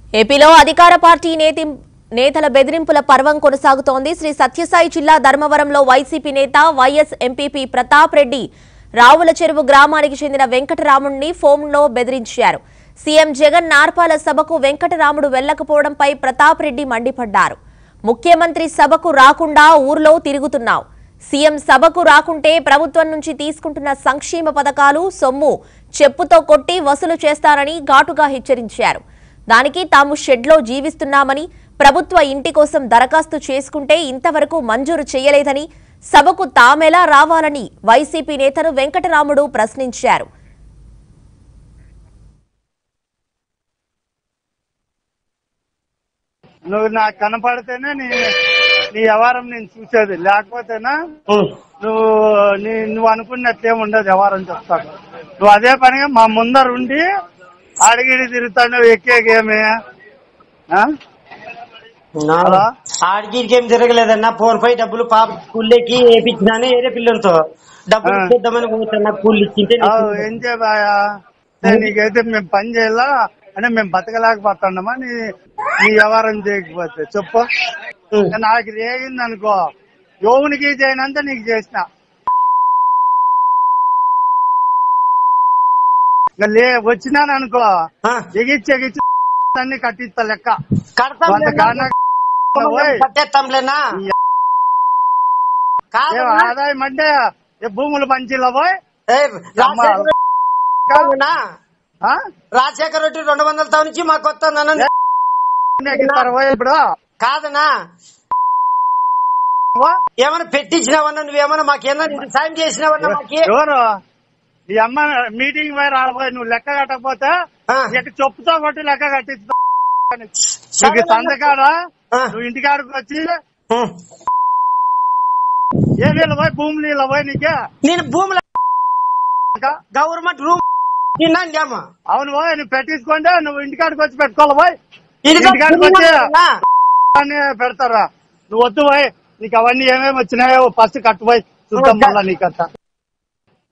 ఏపీలో అధికార పార్టీ నేతి నేతల బెదిరింపుల పర్వం కొనసాగుతోంది శ్రీ సత్యసాయి జిల్లా ధర్మవరంలో వైసీపీ నేత వైఎస్ ఎంపీపీ ప్రతాప్ రెడ్డి రావుల చెరువు గ్రామానికి చెందిన వెంకటరాముడిని ఫోన్లో బెదిరించారు సీఎం జగన్ నార్పాల సభకు వెంకటరాముడు వెళ్లకపోవడంపై ప్రతాప్ రెడ్డి మండిపడ్డారు ముఖ్యమంత్రి సభకు రాకుండా ఊర్లో తిరుగుతున్నావు సీఎం సభకు రాకుంటే ప్రభుత్వం నుంచి తీసుకుంటున్న సంక్షేమ పథకాలు సొమ్ము చెప్పుతో కొట్టి వసూలు చేస్తారని ఘాటుగా హెచ్చరించారు దానికి తాము షెడ్లో జీవిస్తున్నామని ప్రభుత్వ ఇంటి కోసం దరఖాస్తు చేసుకుంటే ఇంతవరకు మంజూరు చేయలేదని సభకు తామెలా రావాలని వైసీపీ నేతను వెంకటరాముడు ప్రశ్నించారు నువ్వు నాకు కనపడితేనే నీ నీ వ్యవహారం నేను చూసేది లేకపోతేనా నువ్వు నీ నువ్వు అనుకున్నట్లేం ఉండదు వ్యవహారం చెప్తాను నువ్వు అదే పనిగా మా ముందర ఉండి అడిగిడి తిరుగుతాను ఎక్కేకేమి ఆ? అలా? ఆడికి ఏం జరగలేదన్న ఫోన్ పై డబ్బులు పాప స్కూల్లోకి వేపించినాను వేరే పిల్లలతో డబ్బులు ఆ. ఇచ్చేద్దామని పోతున్నా కూలి ఇచ్చింటే అవు, ఏం చేయబాయా నీకైతే మేము పని చేయాలా అంటే మేము బతకలేకపోతున్నామా నీ నీ వ్యవహారం చేయకపోతే చెప్పు నాకు రేగింది అనుకో యోగునికి చేయనంత నీకు చేసిన ఇంకా లే వచ్చినాను అనుకో ఆ. ఎగిచ్చి ఎగిచ్చి అన్ని కట్టిస్తా లెక్క కడతాం వంద గాన ఓయ్. కట్టేస్తాంలేనా ఈ కాదు ఏ ఆదాయం అంటే ఏ భూములు పంచిలా పోయ్ ఏయ్, అమ్మ. రాజశేఖర రెడ్డి ఆ? రాజశేఖర రెడ్డి రెండు వందల తో నుంచి మాకు వస్తుందన్న నీకు ఇస్తారు పోయ్ ఇప్పుడు కాదనా ఓ? ఏమైనా పెట్టించినావన్నా నువ్వేమన్నా మాకేమన్నా నీకు సాయం చేసినావన్నా మాకి ఎవరు ఈ అమ్మ మీటింగ్ పోయి రాబోయే నువ్వు లెక్క కట్టకపోతే ఆ. ఇక చెప్పుతో కొట్టి లెక్క కట్టిస్తా నీకు సంతకాడ ఆ. నువ్వు ఇంటికాడికి వచ్చి ఉం. ఏ నీళ్ళు పోయి భూమి నీళ్ళు పోయి నీకే నేను భూముల గవర్నమెంట్ రూమ్ తిన్నాండేమో అవును పోయి నువ్వు పెట్టించుకుంటే నువ్వు ఇంటికాడికి వచ్చి పెట్టుకోవాలి పోయి ఇది ఇంటికాడికి వచ్చి తిన్నానా? అన్ని పెడతారా నువ్వు వద్దు పోయి నీకు అవన్నీ ఏమేమి వచ్చినాయో ఫస్ట్ కట్టు పోయి చూద్దాం మళ్ళా నీకంతా